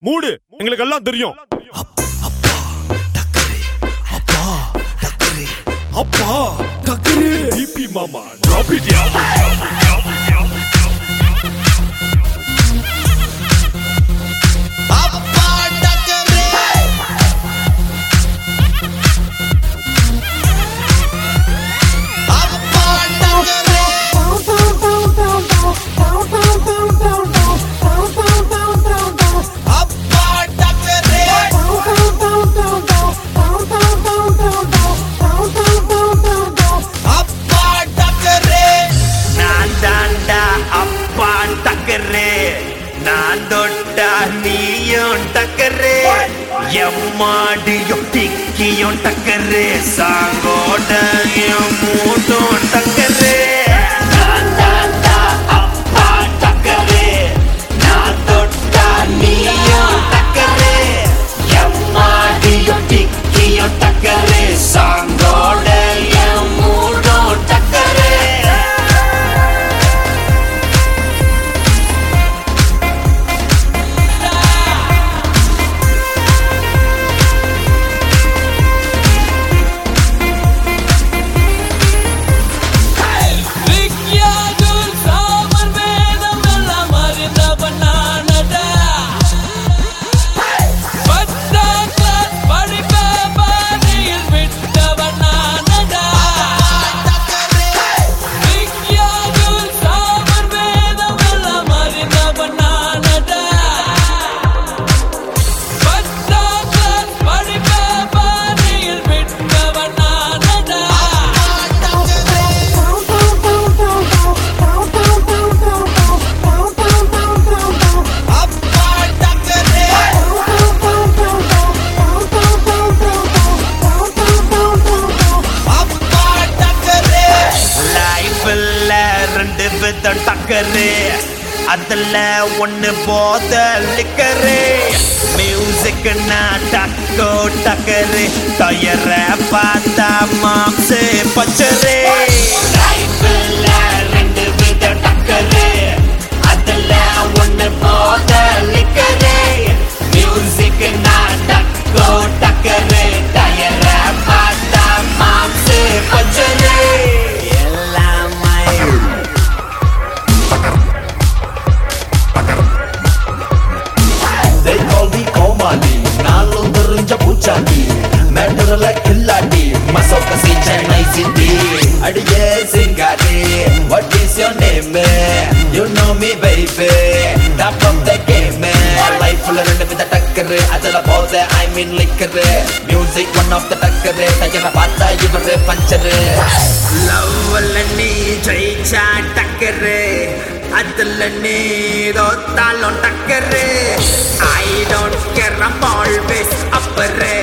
மூடு எங்களுக்கு எல்லாம் தெரியும் அப்பா டக்கரு டிபி மாமா drop it down. அப்பா டக்கரே அப்பா டக்கரே அப்பா டக்கரே அப்பா டக்கரே நான் தாண்டா அப்பா டக்கரு நான் தொட்டா நீயும் டக்கரு எம்மாடியும் டிக்கியும் டக்கரு சாங்கோட என் மூட்டும் டக்கரு நான் தாண்டா அப்பா டக்கரு நான் தொட்டா நீயும் டக்கரு எம்மாடியும் டிக்கியும் டக்கரு சாங்கோட என் மூட்டும் டக்கரு விக்கியாகுல் சாமர் வேதம் எல்லாம் அறிந்தவன் நானடா. பத்தாம் கிளாஸ் படிப்ப பாதியில் விட்டவன் நானடா. விக்கியாகுல் சாமர் வேதம் எல்லாம் அறிந்தவன் நானடா. பத்தாம் கிளாஸ் படிப்ப பாதியில் விட்டவன் நானடா. அப்பா டக்கரே அப்பா டக்கரே லைஃப்ல ரெண்டு விதம் டக்கரு அதுல ஒண்ணு போத லிக்கரு மியூசிக் டக்கோ டக்கரு டயர பார்த்தா மாம்சு பச்சரு லைஃப்ல ரெண்டு விதம் டக்கரு அதுல ஒண்ணு போத லிக்கரு மியூசிக் டக்கோ டக்கரு டயர பார்த்தா மாம்சு பச்சரு எல்லாமே They call me கோமாளி நாளும் தெரிஞ்ச பூச்சாண்டி மேட்டர்ல கில்லாடி மசோக்க சி சென்னை சிட்டி அடியே சிங்காரி what is your name you know me baby top of the game லைஃப்ல ரெண்டு வித டக்கரு அதுல போத I mean liquor music one of the டக்கரு தையல பார்த்தா இவரு பஞ்சரு லவ்ல நீ ஜெயிச்சா டக்கரு அதுல நீ தோத்தாலும் டக்கரு I don't care I'm always upper